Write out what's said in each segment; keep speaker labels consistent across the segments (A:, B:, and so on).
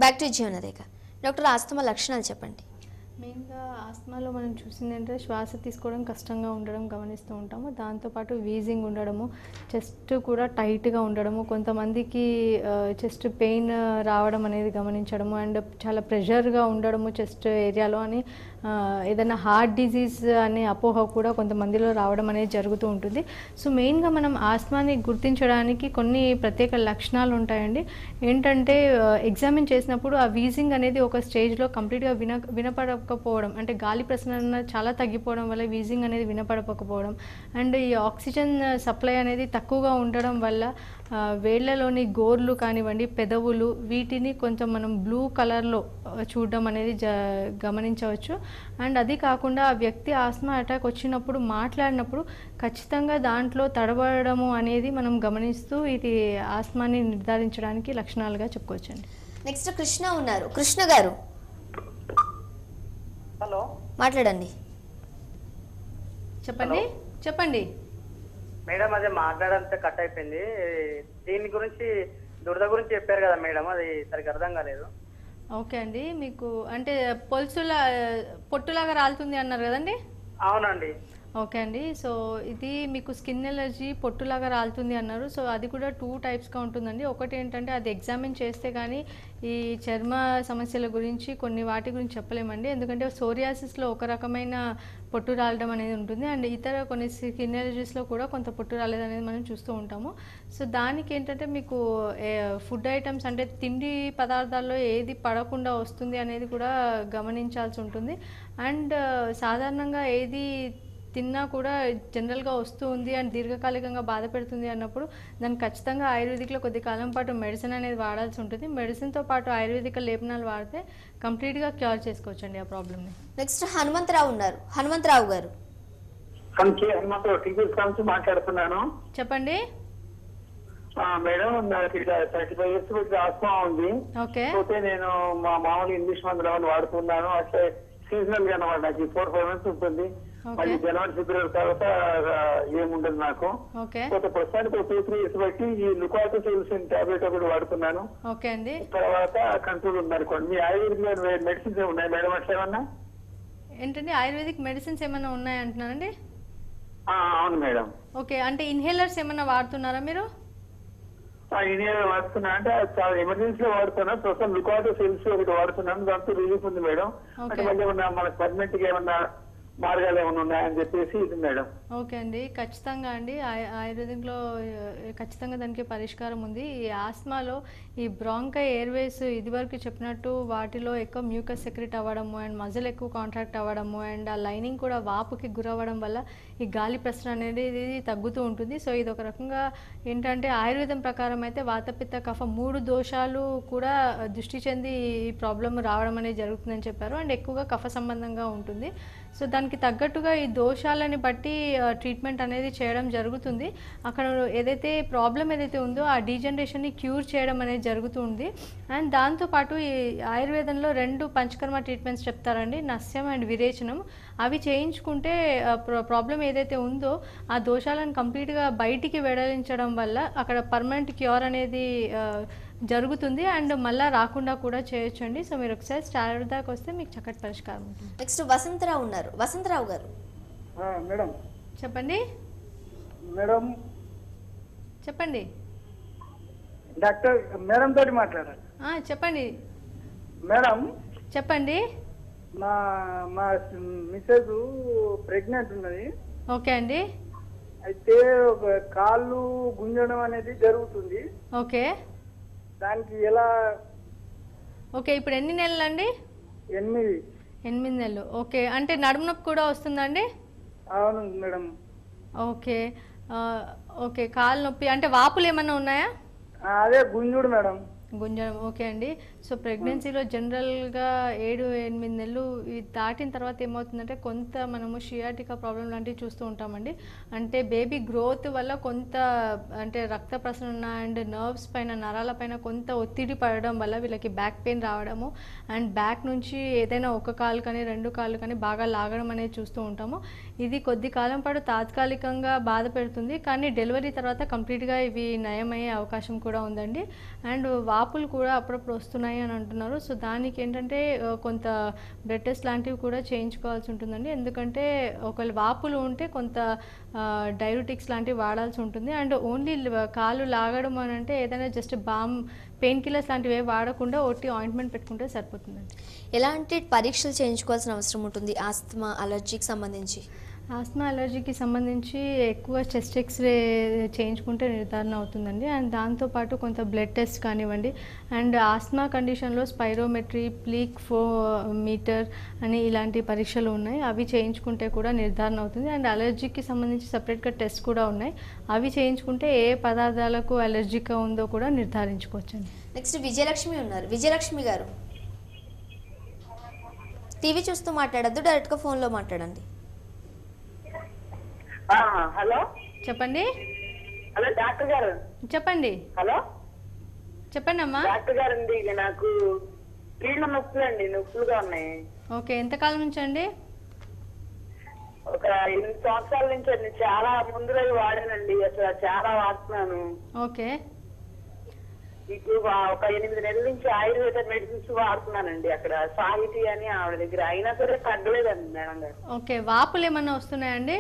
A: Back to Jeevanarekha doctor asthma లక్షణాలు చెప్పండి
B: మెయిన్గా ఆస్మాలో మనం చూసిందంటే శ్వాస తీసుకోవడం కష్టంగా ఉండడం గమనిస్తూ ఉంటాము దాంతోపాటు వీజింగ్ ఉండడము చెస్ట్ కూడా టైట్గా ఉండడము కొంతమందికి చెస్ట్ పెయిన్ రావడం అనేది గమనించడము అండ్ చాలా ప్రెషర్గా ఉండడము చెస్ట్ ఏరియాలో అని ఆ, ఏదైనా హార్ట్ డిజీజ్ అనే అపోహ కూడా కొంతమందిలో రావడం అనేది జరుగుతూ ఉంటుంది సో మెయిన్గా మనం ఆస్మాని గుర్తించడానికి కొన్ని ప్రత్యేక లక్షణాలు ఉంటాయండి ఏంటంటే ఎగ్జామిన్ చేసినప్పుడు ఆ వీజింగ్ అనేది ఒక స్టేజ్లో కంప్లీట్గా విన వినపడకపోవడం అంటే గాలి ప్రసరణ చాలా తగ్గిపోవడం వల్ల వీజింగ్ అనేది వినపడకపోవడం అండ్ ఈ ఆక్సిజన్ సప్లై అనేది తక్కువగా ఉండడం వల్ల ఆ, వేళ్ళలోని గోర్లు కానివ్వండి పెదవులు వీటిని కొంచెం మనం బ్లూ కలర్లో చూడడం అనేది జ గమనించవచ్చు అండ్ అది కాకుండా ఆ వ్యక్తి ఆస్మా అటాక్ వచ్చినప్పుడు మాట్లాడినప్పుడు ఖచ్చితంగా దాంట్లో తడబడము అనేది మనం గమనిస్తూ ఇది ఆస్మాని నిర్ధారించడానికి లక్షణాలుగా చెప్పుకోవచ్చండి
A: నెక్స్ట్ కృష్ణ ఉన్నారు కృష్ణ గారు
C: హలో
A: మాట్లాడండి
B: చెప్పండి చెప్పండి
C: మేడం అదే మాట్లాడంతే కట్ అయిపోయింది దీని గురించి దురద గురించి చెప్పారు కదా మేడం అది సరిగ్గా అర్థం కాలేదు
B: ఓకే అండి మీకు అంటే పొలుసులా పొట్టులాగా రాలుతుంది అన్నారు కదండి
C: అవునండి
B: ఓకే అండి సో ఇది మీకు స్కిన్ ఎలర్జీ పొట్టులాగా రాలుతుంది అన్నారు సో అది కూడా టూ టైప్స్గా ఉంటుందండి ఒకటి ఏంటంటే అది ఎగ్జామిన్ చేస్తే కానీ ఈ చర్మ సమస్యల గురించి కొన్ని వాటి గురించి చెప్పలేమండి ఎందుకంటే సోరియాసిస్లో ఒక రకమైన పొట్టు రాలడం అనేది ఉంటుంది అండ్ ఇతర కొన్ని స్కిన్ ఎలర్జీస్లో కూడా కొంత పొట్టు రాలేదు అనేది మనం చూస్తూ ఉంటాము సో దానికి ఏంటంటే మీకు ఫుడ్ ఐటమ్స్ అంటే తిండి పదార్థాల్లో ఏది పడకుండా వస్తుంది అనేది కూడా గమనించాల్సి ఉంటుంది అండ్ సాధారణంగా ఏది తిన్నా కూడా జనరల్గా వస్తూ ఉంది అండ్ దీర్ఘకాలికంగా బాధ పెడుతుంది అన్నప్పుడు దాన్ని ఖచ్చితంగా ఆయుర్వేదిక్లో కొద్ది కాలం పాటు మెడిసిన్ అనేది వాడాల్సి ఉంటుంది మెడిసిన్తో పాటు ఆయుర్వేదిక లేపనాలు వాడితే కంప్లీట్గా క్యూర్ చేసుకోవచ్చండి ఆ ప్రాబ్లమ్ని
A: నెక్స్ట్ హనుమంతరావు ఉన్నారు హనుమంతరావు గారు
D: కే హనుమంతరావు టీచర్స్ నుంచి మాట్లాడుతున్నాను
B: చెప్పండి
D: ఆ, మేడం నాకు ఇట్లా థర్టీ ఫైవ్ ఇయర్స్ వచ్చి ఆస్మా ఉంది
B: ఓకే
D: పోతే నేను మా మామూలు ఇంగ్లీష్ మందులు ఏమైనా వాడుతున్నాను అట్లే సీజనల్ గా అనమాట నాకు ఫోర్ ఫైవ్ మంత్స్ ఉంటుంది
B: Okay.
D: మళ్ళీ జనవరి ఫిబ్రవరి తర్వాత ఆ, ఏముండదు నాకు
B: ఓకే
D: పోతే ప్రస్తుతానికి టూ త్రీ ఇయర్స్ బట్టి ఈ లుకాటోసిల్సిన్ టాబ్లెట్ ఒకటి వాడుతున్నాను
B: ఓకే అండి
D: తర్వాత కంట్రోల్ ఉంది అనుకోండి మీ ఆయుర్వేదిక్ మెడిసిన్స్ ఉన్నాయి మేడం అట్లా ఏమన్నా
B: ఏంటండి ఆయుర్వేదిక్ మెడిసిన్స్ ఏమైనా ఉన్నాయంటున్నారండి
D: ఆ, అవును మేడం
B: ఓకే అంటే ఇన్హేలర్స్ ఏమైనా వాడుతున్నారా మీరు
D: ఆ ఇండియా వాడుతున్నా అంటే అది చాలా ఎమర్జెన్సీలో వాడుతున్నా ప్రస్తుతం లుకాటో సెల్స్ ఒకటి వాడుతున్నాను దాంతో రిలీఫ్ ఉంది మేడం అంటే
B: Okay.
D: మళ్ళీ ఏమన్నా మన పర్మనెంట్ గా ఏమన్నా మార్గాలు ఏమన్నా ఉన్నాయని చెప్పేసి ఇది మేడం
B: ఓకే అండి ఖచ్చితంగా అండి ఆయ- ఆయుర్వేదంలో ఆ, ఖచ్చితంగా దానికి పరిష్కారం ఉంది ఈ ఆస్మాలో ఈ బ్రాంకై ఎయిర్వేస్ ఇదివరకు చెప్పినట్టు వాటిలో ఎక్కువ మ్యూకస్ సెక్రెట్ అవ్వడము అండ్ మజిల్ ఎక్కువ కాంట్రాక్ట్ అవ్వడము అండ్ ఆ లైనింగ్ కూడా వాపుకి గురవ్వడం వల్ల ఈ గాలి ప్రసరణ అనేది ఇది తగ్గుతూ ఉంటుంది సో ఇది ఒక రకంగా ఏంటంటే ఆయుర్వేదం ప్రకారం అయితే వాతపిత్త కఫ మూడు దోషాలు కూడా దృష్టి చెంది ఈ ప్రాబ్లం రావడం అనేది జరుగుతుందని చెప్పారు అండ్ ఎక్కువగా కఫ సంబంధంగా ఉంటుంది సో దానికి తగ్గట్టుగా ఈ దోషాలని బట్టి ట్రీట్మెంట్ అనేది చేయడం జరుగుతుంది అక్కడ ఏదైతే ప్రాబ్లం ఏదైతే ఉందో ఆ డీజనరేషన్ని క్యూర్ చేయడం అనేది జరుగుతుంది అండ్ దాంతోపాటు ఈ ఆయుర్వేదంలో రెండు పంచకర్మ ట్రీట్మెంట్స్ చెప్తారండి నస్యం అండ్ విరేచనం అవి చేయించుకుంటే ప్రాబ్లం ఏదైతే ఉందో ఆ దోషాలను కంప్లీట్గా బయటికి వెడలించడం వల్ల అక్కడ పర్మనెంట్ క్యూర్ అనేది ఆ, జరుగుతుంది అండ్ మళ్ళీ రాకుండా కూడా చేయొచ్చండి సో మీరు ఒకసారి స్టార్ దాకా వస్తే మీకు చక్కటి పరిష్కారం ఉంటుంది
A: నెక్స్ట్ వసంతరావు ఉన్నారు వసంతరావు గారు
D: మేడం
B: చెప్పండి
D: మేడం
B: చెప్పండి
D: డాక్టర్ మేడం తోటి మాట్లాడాలి
B: ఆ, చెప్పండి
D: మేడం
B: చెప్పండి
D: మా మా మిస్సెస్ ప్రెగ్నెంట్ ఉన్నది
B: ఓకే అండి
D: అయితే ఒక కాళ్ళు గుంజడం అనేది జరుగుతుంది
B: ఓకే
D: దానికి ఎలా
B: ఓకే ఇప్పుడు ఎన్ని నెలలు అండి
D: ఎనిమిది
B: ఎనిమిది నెలలు ఓకే అంటే నడుము నొప్పి కూడా వస్తుందండి
D: అవును మేడం
B: ఓకే ఆ, ఓకే కాలు నొప్పి అంటే వాపులు ఏమన్నా ఉన్నాయా
D: అదే గుంజుడు మేడం
B: గుంజడం ఓకే అండి సో ప్రెగ్నెన్సీలో జనరల్గా ఏడు ఎనిమిది నెలలు ఇవి దాటిన తర్వాత ఏమవుతుందంటే కొంత మనము షియాటికా ప్రాబ్లం లాంటివి చూస్తూ ఉంటామండి అంటే బేబీ గ్రోత్ వల్ల కొంత అంటే రక్త ప్రసరణ అండ్ నర్వ్స్ పైన నరాల పైన కొంత ఒత్తిడి పడడం వల్ల వీళ్ళకి బ్యాక్ పెయిన్ రావడము అండ్ బ్యాక్ నుంచి ఏదైనా ఒక కాలు కానీ రెండు కాళ్ళు కానీ బాగా లాగడం అనేది చూస్తూ ఉంటాము ఇది కొద్ది కాలం పాటు తాత్కాలికంగా బాధ పెడుతుంది కానీ డెలివరీ తర్వాత కంప్లీట్గా ఇవి నయమయ్యే అవకాశం కూడా ఉందండి అండ్ వాపులు కూడా అప్పుడప్పుడు వస్తున్నాయి ఉన్నాయి అని అంటున్నారు సో దానికి ఏంటంటే ఆ, కొంత బ్లడ్ టెస్ట్ లాంటివి కూడా చేయించుకోవాల్సి ఉంటుందండి ఎందుకంటే ఒకవేళ వాపులు ఉంటే కొంత డైరుటిక్స్ లాంటివి వాడాల్సి ఉంటుంది అండ్ ఓన్లీ కాలు లాగడం అని అంటే ఏదైనా జస్ట్ బామ్ పెయిన్ కిల్లర్స్ లాంటివి ఏవి వాడకుండా ఒట్టి ఆయింట్మెంట్ పెట్టుకుంటే సరిపోతుందండి
A: ఎలాంటి పరీక్షలు చేయించుకోవాల్సిన అవసరం ఉంటుంది ఆస్తమా అలర్జీకి సంబంధించి
B: ఆస్మా అలర్జీకి సంబంధించి ఎక్కువ చెస్ట్ ఎక్స్రే చేయించుకుంటే నిర్ధారణ అవుతుందండి అండ్ దాంతోపాటు కొంత బ్లడ్ టెస్ట్ కానివ్వండి అండ్ ఆస్మా కండిషన్లో స్పైరోమెట్రీ ప్లీక్ ఫో మీటర్ అని ఇలాంటి పరీక్షలు ఉన్నాయి అవి చేయించుకుంటే కూడా నిర్ధారణ అవుతుంది అండ్ అలర్జీకి సంబంధించి సపరేట్గా టెస్ట్ కూడా ఉన్నాయి అవి చేయించుకుంటే ఏ పదార్థాలకు అలర్జీగా ఉందో కూడా నిర్ధారించుకోవచ్చండి
A: నెక్స్ట్ విజయలక్ష్మి ఉన్నారు విజయలక్ష్మి గారు టీవీ చూస్తూ మాట్లాడద్దు డైరెక్ట్గా ఫోన్లో మాట్లాడండి
E: ఆ, హలో
B: చెప్పండి
E: హలో డాక్టర్ గారు
B: చెప్పండి
E: హలో
B: చెప్పండి అమ్మా
E: డాక్టర్ గారు అండి ఇది నాకు కీళ్ళ నొప్పులు అండి నొప్పులుగా ఉన్నాయి
B: ఓకే ఎంతకాలం నుంచి అండి
E: ఒక ఎనిమిది సంవత్సరాల నుంచి అండి చాలా ముందులో వాడానండి అసలు చాలా వాడుతున్నాను
B: ఓకే
E: మీకు వా- ఒక ఎనిమిది నెలల నుంచి ఆయుర్వేద మెడిసిన్స్ వాడుతున్నానండి అక్కడ సాహితీ అని ఆవిడ దగ్గర అయినా సరే తగ్గలేదండి మేడం గారు
B: ఓకే వాపులు ఏమన్నా వస్తున్నాయండి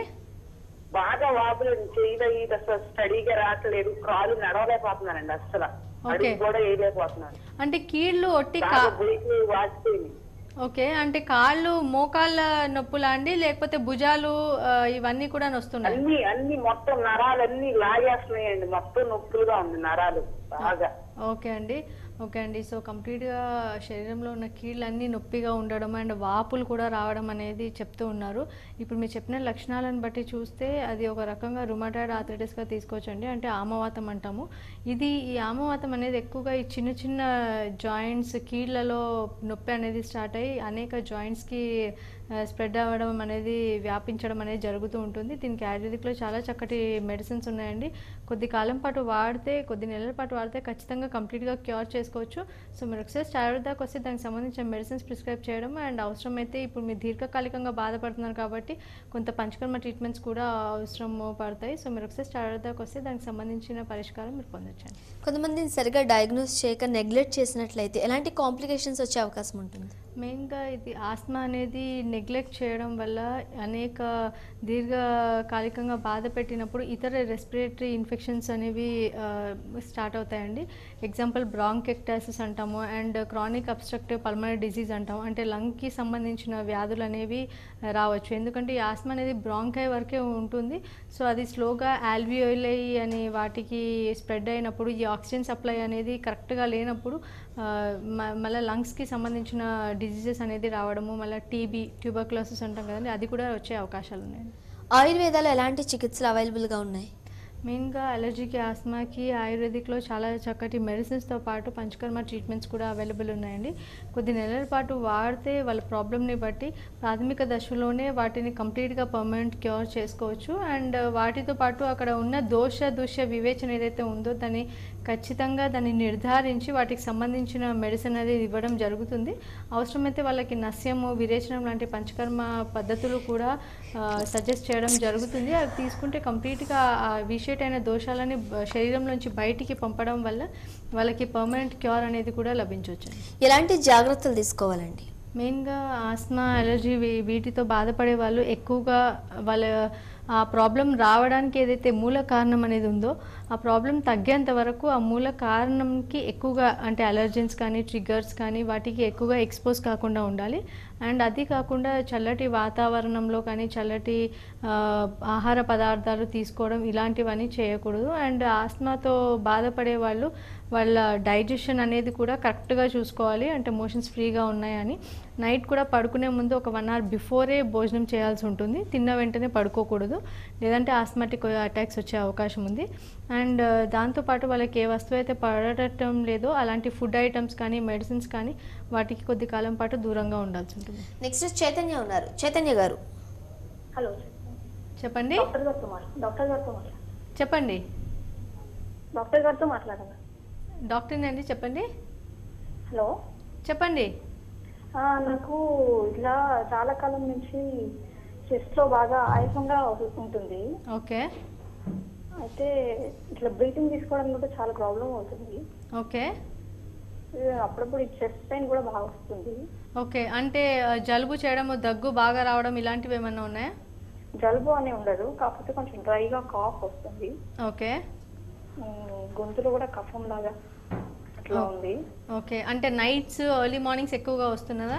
E: బాగా వాపులు చేయలేదు అసలు స్టడీగా రావట్లేదు కాలు నడవలేకపోతున్నానండి అసలు అడుగు కూడా వేయలేకపోతున్నాను
B: అంటే కీళ్ళు ఒట్టి కా
E: బాగా బ్రేక్లు వాచిపోయింది
B: ఓకే అంటే కాళ్ళు మోకాళ్ళ నొప్పులా అండి లేకపోతే భుజాలు ఆ, ఇవన్నీ కూడా నొస్తున్నాయి
E: అన్ని అన్ని మొత్తం నరాలు అన్ని లాగేస్తున్నాయండి మొత్తం నొప్పులుగా ఉంది నరాలు బాగా
B: ఓకే అండి ఓకే అండి సో కంప్లీట్గా శరీరంలో ఉన్న కీళ్ళన్నీ నొప్పిగా ఉండడం అండ్ వాపులు కూడా రావడం అనేది చెప్తూ ఉన్నారు ఇప్పుడు మీరు చెప్పిన లక్షణాలను బట్టి చూస్తే అది ఒక రకంగా రుమటాయిడ్ ఆథరైటిస్గా తీసుకోవచ్చండి అంటే ఆమవాతం అంటాము ఇది ఈ ఆమవాతం అనేది ఎక్కువగా ఈ చిన్న చిన్న జాయింట్స్ కీళ్ళలో నొప్పి అనేది స్టార్ట్ అయ్యి అనేక జాయింట్స్కి స్ప్రెడ్ అవ్వడం అనేది వ్యాపించడం అనేది జరుగుతూ ఉంటుంది దీనికి ఆయుర్వేదిక్లో చాలా చక్కటి మెడిసిన్స్ ఉన్నాయండి కొద్ది కాలం పాటు వాడితే కొద్ది నెలల పాటు వాడితే ఖచ్చితంగా కంప్లీట్గా క్యూర్ చేసుకోవచ్చు సో మీరు ఒకసారి స్టార్ట్ దాకా వస్తే దానికి సంబంధించిన మెడిసిన్స్ ప్రిస్క్రైబ్ చేయడం అండ్ అవసరమైతే ఇప్పుడు మీరు దీర్ఘకాలికంగా బాధపడుతున్నారు కాబట్టి కొంత పంచకర్మ ట్రీట్మెంట్స్ కూడా అవసరం పడతాయి సో మీరు ఒకసారి స్టార్ట్ దాకా వస్తే దానికి సంబంధించిన పరిష్కారం మీరు పొందొచ్చండి
A: కొంతమందిని సరిగా డయాగ్నోస్ చేయక నెగ్లెక్ట్ చేసినట్లయితే ఎలాంటి కాంప్లికేషన్స్ వచ్చే అవకాశం ఉంటుంది
B: మెయిన్గా ఇది ఆస్మా అనేది నెగ్లెక్ట్ చేయడం వల్ల అనేక దీర్ఘకాలికంగా బాధ పెట్టినప్పుడు ఇతర రెస్పిరేటరీ ఇన్ఫెక్షన్స్ అనేవి స్టార్ట్ అవుతాయండి ఎగ్జాంపుల్ బ్రాంకెక్టాసిస్ అంటాము and chronic obstructive pulmonary disease అంటాము అంటే లంగ్కి సంబంధించిన వ్యాధులు అనేవి ఆ, రావచ్చు ఎందుకంటే ఈ ఆస్మా అనేది బ్రాంకై వరకే ఉంటుంది సో అది స్లోగా ఆల్వియోలై అని వాటికి స్ప్రెడ్ అయినప్పుడు ఈ ఆక్సిజన్ సప్లై అనేది కరెక్ట్గా లేనప్పుడు ఆ, మ- మళ్ళీ లంగ్స్కి సంబంధించిన డిజీజెస్ అనేది రావడము మళ్ళీ టీబీ ట్యూబర్క్లోసిస్ అంటాం కదండి అది కూడా వచ్చే అవకాశాలు ఉన్నాయండి
A: ఆయుర్వేదాలో ఎలాంటి చికిత్సలు అవైలబుల్గా ఉన్నాయి
B: మెయిన్గా అలర్జీకి ఆస్మాకి ఆయుర్వేదిక్లో చాలా చక్కటి మెడిసిన్స్తో పాటు పంచకర్మ ట్రీట్మెంట్స్ కూడా అవైలబుల్ ఉన్నాయండి కొద్ది నెలల పాటు వాడితే వాళ్ళ ప్రాబ్లమ్ని బట్టి ప్రాథమిక దశలోనే వాటిని కంప్లీట్గా పర్మనెంట్ క్యూర్ చేసుకోవచ్చు అండ్ వాటితో పాటు అక్కడ ఉన్న దోష దూష వివేచన ఏదైతే ఉందో దాన్ని ఖచ్చితంగా దాన్ని నిర్ధారించి వాటికి సంబంధించిన మెడిసిన్ అనేది ఇవ్వడం జరుగుతుంది అవసరమైతే వాళ్ళకి నస్యము విరేచనం లాంటి పంచకర్మ పద్ధతులు కూడా సజెస్ట్ చేయడం జరుగుతుంది అవి తీసుకుంటే కంప్లీట్గా ఆ విషేట్ అయిన దోషాలని బ- శరీరంలోంచి బయటికి పంపడం వల్ల వాళ్ళకి పర్మనెంట్ క్యూర్ అనేది కూడా లభించవచ్చు
A: ఎలాంటి జాగ్రత్తలు తీసుకోవాలండి
B: మెయిన్గా ఆస్మా అలర్జీ వీ- వీటితో బాధపడే వాళ్ళు ఎక్కువగా వాళ్ళ ఆ ప్రాబ్లం రావడానికి ఏదైతే మూల కారణం అనేది ఉందో ఆ ప్రాబ్లం తగ్గేంత వరకు ఆ మూల కారణంకి ఎక్కువగా అంటే అలర్జెన్స్ కానీ ట్రిగ్గర్స్ కానీ వాటికి ఎక్కువగా ఎక్స్పోజ్ కాకుండా ఉండాలి అండ్ అది కాకుండా చల్లటి వాతావరణంలో కానీ చల్లటి ఆ, ఆహార పదార్థాలు తీసుకోవడం ఇలాంటివన్నీ చేయకూడదు అండ్ ఆస్మాతో బాధపడే వాళ్ళు వాళ్ళ డైజెషన్ అనేది కూడా కరెక్ట్గా చూసుకోవాలి అంటే మోషన్స్ ఫ్రీగా ఉన్నాయని నైట్ కూడా పడుకునే ముందు ఒక వన్ అవర్ బిఫోరే భోజనం చేయాల్సి ఉంటుంది తిన్న వెంటనే పడుకోకూడదు లేదంటే ఆస్మాటిక్ అటాక్స్ వచ్చే అవకాశం ఉంది అండ్ దాంతోపాటు వాళ్ళకి ఏ వస్తువు అయితే పడటం లేదో అలాంటి ఫుడ్ ఐటమ్స్ కానీ మెడిసిన్స్ కానీ వాటికి కొద్ది కాలం పాటు దూరంగా ఉండాల్సి ఉంటుంది
A: నెక్స్ట్ చైతన్య ఉన్నారు చైతన్య గారు
F: హలో
B: చెప్పండి
F: డాక్టర్ గారితో మాట్లా డాక్టర్ గారితో మాట్లాడాలి
B: చెప్పండి
F: డాక్టర్ గారితో మాట్లాడాలి
B: డాక్టర్ అండి చెప్పండి
F: హలో
B: చెప్పండి
F: ఆ, నాకు ఇలా చాలా కాలం నుంచి చెస్ట్ లో బాగా ఆయాసంగా ఉంటుంది
B: ఓకే
F: అయితే ఇట్లా బ్రీతింగ్ తీసుకోవడం కూడా చాలా ప్రాబ్లం అవుతుంది
B: ఓకే
F: ఇది అప్పుడప్పుడు ఈ చెస్ట్ పెయిన్ కూడా బాగా వస్తుంది
B: ఓకే అంటే ఆ, జలుబు చేయడము దగ్గు బాగా రావడం ఇలాంటివి ఏమన్నా ఉన్నాయా
F: జలుబు అని ఉండదు కాకపోతే కొంచెం డ్రైగా కాఫ్ వస్తుంది
B: ఓకే
F: ఉమ్, గొంతులో కూడా కఫం లాగా అట్లా ఉంది
B: ఓకే అంటే నైట్స్ ఎర్లీ మార్నింగ్స్ ఎక్కువగా వస్తున్నదా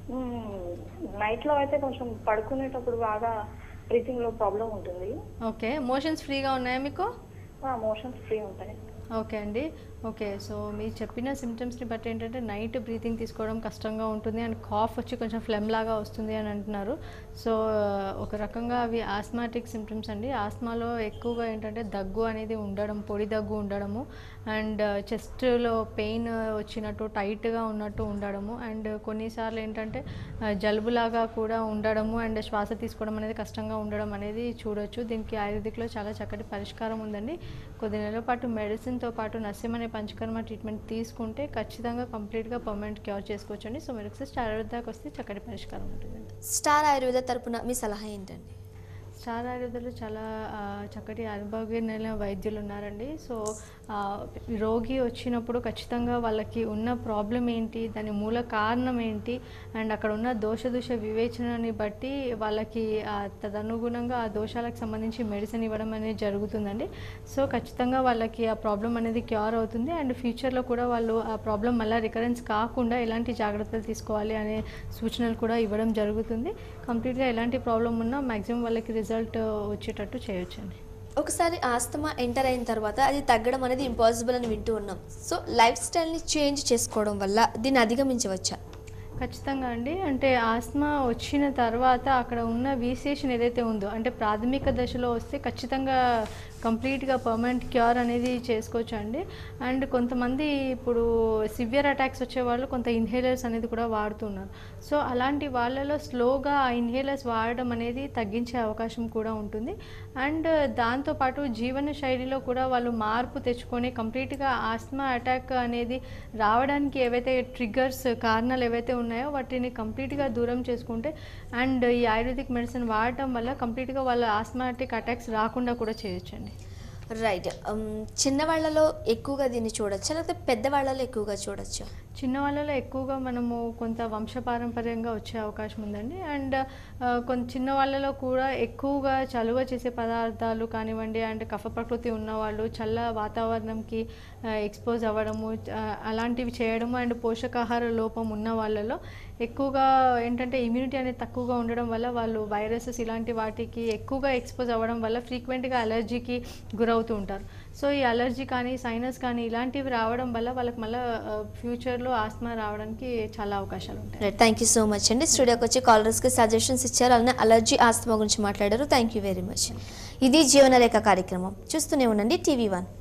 F: నైట్ లో అయితే కొంచెం పడుకునేటప్పుడు బాగా బ్రీతింగ్ లో ప్రాబ్లం ఉంటుంది
B: ఓకే మోషన్స్ ఫ్రీగా ఉన్నాయా మీకు
F: మోషన్స్ ఫ్రీ ఉంటాయి
B: ఓకే అండి ఓకే సో మీరు చెప్పిన సిమ్టమ్స్ని బట్టి ఏంటంటే నైట్ బ్రీతింగ్ తీసుకోవడం కష్టంగా ఉంటుంది అండ్ కాఫ్ వచ్చి కొంచెం ఫ్లెమ్ లాగా వస్తుంది అని అంటున్నారు సో ఒక రకంగా అవి ఆస్మాటిక్ సిమ్టమ్స్ అండి ఆస్మాలో ఎక్కువగా ఏంటంటే దగ్గు అనేది ఉండడం పొడి దగ్గు ఉండడము అండ్ చెస్ట్లో పెయిన్ వచ్చినట్టు టైట్గా ఉన్నట్టు ఉండడము అండ్ కొన్నిసార్లు ఏంటంటే ఆ, జలుబులాగా కూడా ఉండడము అండ్ శ్వాస తీసుకోవడం అనేది కష్టంగా ఉండడం అనేది చూడొచ్చు దీనికి ఆయుర్వేదిక్లో చాలా చక్కటి పరిష్కారం ఉందండి కొద్ది నెలల పాటు మెడిసిన్తో పాటు నస్యం అనే పంచకర్మ ట్రీట్మెంట్ తీసుకుంటే ఖచ్చితంగా కంప్లీట్గా పర్మనెంట్ క్యూర్ చేసుకోవచ్చండి సో మీరు ఒకసారి స్టార్ ఆయుర్వేదాకి వస్తే చక్కటి పరిష్కారం ఉంటుందండి
A: స్టార్ ఆయుర్వేద తరపున మీ సలహా ఏంటండి
B: స్టార్ ఆయుర్వేదంలో చాలా ఆ, చక్కటి అనుభవజ్ఞులైన వైద్యులు ఉన్నారండి సో ఆ, రోగి వచ్చినప్పుడు ఖచ్చితంగా వాళ్ళకి ఉన్న ప్రాబ్లం ఏంటి దాని మూల కారణం ఏంటి అండ్ అక్కడ ఉన్న దోష దోష వివేచనని బట్టి వాళ్ళకి ఆ, తదనుగుణంగా ఆ దోషాలకు సంబంధించి మెడిసిన్ ఇవ్వడం అనేది జరుగుతుందండి సో ఖచ్చితంగా వాళ్ళకి ఆ ప్రాబ్లం అనేది క్యూర్ అవుతుంది అండ్ ఫ్యూచర్లో కూడా వాళ్ళు ఆ ప్రాబ్లం మళ్ళీ రికరెన్స్ కాకుండా ఎలాంటి జాగ్రత్తలు తీసుకోవాలి అనే సూచనలు కూడా ఇవ్వడం జరుగుతుంది కంప్లీట్గా ఎలాంటి ప్రాబ్లం ఉన్నా మ్యాక్సిమం వాళ్ళకి రిజల్ట్ వచ్చేటట్టు చేయొచ్చండి
A: ఒకసారి ఆస్తమా ఎంటర్ అయిన తర్వాత అది తగ్గడం అనేది ఇంపాసిబుల్ అని వింటూ ఉన్నాం సో లైఫ్ స్టైల్ని చేంజ్ చేసుకోవడం వల్ల దీన్ని అధిగమించవచ్చా
B: ఖచ్చితంగా అండి అంటే ఆస్మా వచ్చిన తర్వాత అక్కడ ఉన్న వీసేషన్ ఏదైతే ఉందో అంటే ప్రాథమిక దశలో వస్తే ఖచ్చితంగా కంప్లీట్గా పర్మనెంట్ క్యూర్ అనేది చేసుకోవచ్చు అండి అండ్ కొంతమంది ఇప్పుడు సివియర్ అటాక్స్ వచ్చే వాళ్ళు కొంత ఇన్హేలర్స్ అనేది కూడా వాడుతున్నారు సో అలాంటి వాళ్ళలో స్లోగా ఆ ఇన్హేలర్స్ వాడడం అనేది తగ్గించే అవకాశం కూడా ఉంటుంది అండ్ దాంతోపాటు జీవన శైలిలో కూడా వాళ్ళు మార్పు తెచ్చుకొని కంప్లీట్గా ఆస్మా అటాక్ అనేది రావడానికి ఏవైతే ట్రిగ్గర్స్ కారణాలు ఏవైతే ఉన్నాయో వాటిని కంప్లీట్గా దూరం చేసుకుంటే అండ్ ఈ ఆయుర్వేదిక్ మెడిసిన్ వాడటం వల్ల కంప్లీట్గా వాళ్ళ ఆస్మాటిక్ అటాక్స్ రాకుండా కూడా చేయొచ్చండి
A: రైట్ చిన్నవాళ్లలో ఎక్కువగా దీన్ని చూడొచ్చా లేకపోతే పెద్దవాళ్ళలో ఎక్కువగా చూడొచ్చా
B: చిన్న వాళ్ళలో ఎక్కువగా మనము కొంత వంశపారంపర్యంగా వచ్చే అవకాశం ఉందండి అండ్ కొంత చిన్న వాళ్ళలో కూడా ఎక్కువగా చలువ చేసే పదార్థాలు కానివ్వండి అండ్ కఫ ప్రకృతి ఉన్నవాళ్ళు చల్ల వాతావరణంకి ఎక్స్పోజ్ అవ్వడము ఆ, అలాంటివి చేయడము అండ్ పోషకాహార లోపం ఉన్న వాళ్ళలో ఎక్కువగా ఏంటంటే ఇమ్యూనిటీ అనేది తక్కువగా ఉండడం వల్ల వాళ్ళు వైరసెస్ ఇలాంటి వాటికి ఎక్కువగా ఎక్స్పోజ్ అవ్వడం వల్ల ఫ్రీక్వెంట్గా అలర్జీకి గురవుతూ ఉంటారు సో ఈ అలర్జీ కానీ సైనస్ కానీ ఇలాంటివి రావడం వల్ల వాళ్ళకి మళ్ళీ ఫ్యూచర్లో ఆస్మా రావడానికి చాలా అవకాశాలు ఉంటాయి
A: right thank you so much అండి స్టూడియోకి వచ్చి కాలర్స్కి సజెషన్స్ ఇచ్చారు అలానే అలర్జీ ఆస్తమా గురించి మాట్లాడారు థ్యాంక్ యూ వెరీ మచ్ ఇది జీవనరేఖ కార్యక్రమం చూస్తూనే ఉండండి టీవీ వన్